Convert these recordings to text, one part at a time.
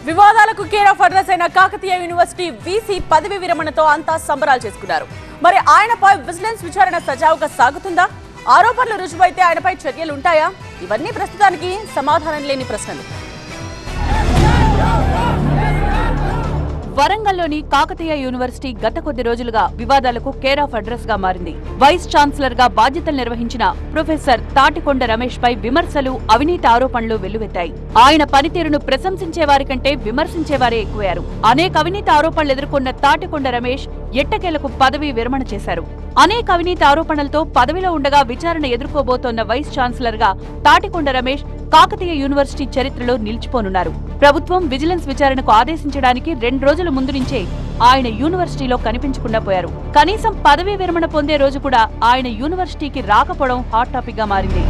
వివాదాలకు care of address అయిన Kakatiya university VC పదవి విరమణతో అంతా సంబరాలు చేసుకున్నారు మరి ఆయనపై విజిలెన్స్ విచారణ సజావుగా సాగుతుందా ఆరోపణలు రుజువైతే ఆయనపై చర్యలు ఉంటాయా ఇవన్నీ ప్రస్తుతానికి సమాధానం లేని ప్రశ్నలు వరంగల్లోని కాకతీయ యూనివర్సిటీ గత కొద్ది రోజులుగా వివాదాలకు కేర్ ఆఫ్ అడ్రస్ గా మారింది వైస్ ఛాన్సలర్ గా బాధ్యతలు నిర్వహించిన ప్రొఫెసర్ తాటికొండ రమేష్ పై విమర్శలు అవినీతి ఆరోపణలు వెల్లువెత్తాయి ఆయన పనితీరును ప్రశంసించే వారి కంటే విమర్శించేవారే ఎక్కువయ్యారు అనేక అవినీతి ఆరోపణలు ఎదుర్కొన్న తాటికొండ రమేష్ ఎట్టకేలకు పదవి విరమణ చేశారు అనేక అవినీతి ఆరోపణలతో పదవిలో ఉండగా విచారణ ఎదుర్కోబోతోన్న వైస్ ఛాన్సలర్ గా తాటికొండ రమేష్ కాకతీయ యూనివర్సిటీ చరిత్రలో నిలిచిపోనున్నారు ప్రభుత్వం విజిలెన్స్ విచారణకు ఆదేశించడానికి రెండు రోజుల ముందు నుంచే ఆయన యూనివర్సిటీలో కనిపించకుండా పోయారు కనీసం పదవీ విరమణ పొందే రోజు కూడా ఆయన యూనివర్సిటీకి రాకపోవడం హాట్ టాపిక్ గా మారింది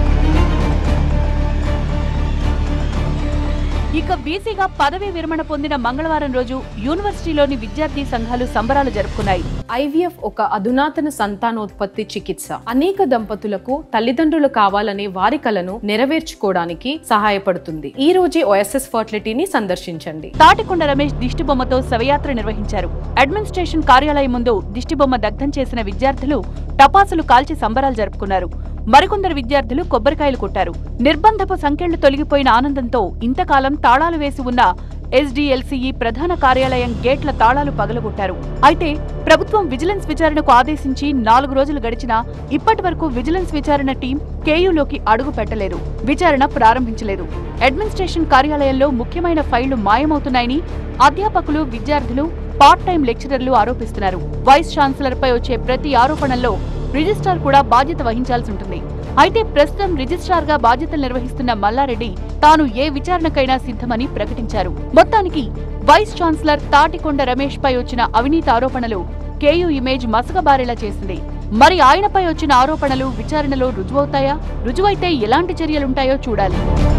ఇక బీసీగా పదవీ విరమణ పొందిన మంగళవారం రోజు యూనివర్సిటీలోని విద్యార్థి సంఘాలు సంబరాలు జరుపుకున్నాయి ఐవీఎఫ్ ఒక అధునాతన సంతానోత్పత్తి చికిత్స అనేక దంపతులకు తల్లిదండ్రులు కావాలనే వారి కలను నెరవేర్చుకోవడానికి సహాయపడుతుంది ఈ రోజే ఓఎస్ఎస్ ఫర్టిలిటీని సందర్శించండి తాటికొండ రమేష్ దిష్టిబొమ్మతో శవయాత్ర నిర్వహించారు అడ్మినిస్ట్రేషన్ కార్యాలయం ముందు దిష్టిబొమ్మ దగ్ధం చేసిన విద్యార్థులు టపాసులు కాల్చి సంబరాలు జరుపుకున్నారు మరికొందరు విద్యార్థులు కొబ్బరికాయలు కొట్టారు నిర్బంధపు సంఖ్యలు తొలగిపోయిన ఆనందంతో ఇంతకాలం తాళాలు వేసి ఉన్న ఎస్డీఎల్సీఈ ప్రధాన కార్యాలయం గేట్ల తాళాలు పగలగొట్టారు అయితే ప్రభుత్వం విజిలెన్స్ విచారణకు ఆదేశించి నాలుగు రోజులు గడిచినా ఇప్పటి వరకు విజిలెన్స్ విచారణ టీం కేయూలోకి అడుగు పెట్టలేదు విచారణ ప్రారంభించలేదు అడ్మినిస్ట్రేషన్ కార్యాలయంలో ముఖ్యమైన ఫైళ్లు మాయమవుతున్నాయని అధ్యాపకులు విద్యార్థులు పార్ట్ టైం లెక్చరర్లు ఆరోపిస్తున్నారు వైస్ ఛాన్సలర్ పై వచ్చే ప్రతి ఆరోపణల్లో రిజిస్ట్రార్ కూడా బాధ్యత వహించాల్సి ఉంటుంది అయితే ప్రస్తుతం రిజిస్ట్రార్ గా బాధ్యతలు నిర్వహిస్తున్న మల్లారెడ్డి తాను ఏ విచారణకైనా సిద్ధమని ప్రకటించారు మొత్తానికి వైస్ ఛాన్సలర్ తాటికొండ రమేష్ పై వచ్చిన అవినీతి ఆరోపణలు కేయూ ఇమేజ్ మసకబారేలా చేసింది మరి ఆయనపై వచ్చిన ఆరోపణలు విచారణలో రుజువవుతాయా రుజువైతే ఎలాంటి చర్యలుంటాయో చూడాలి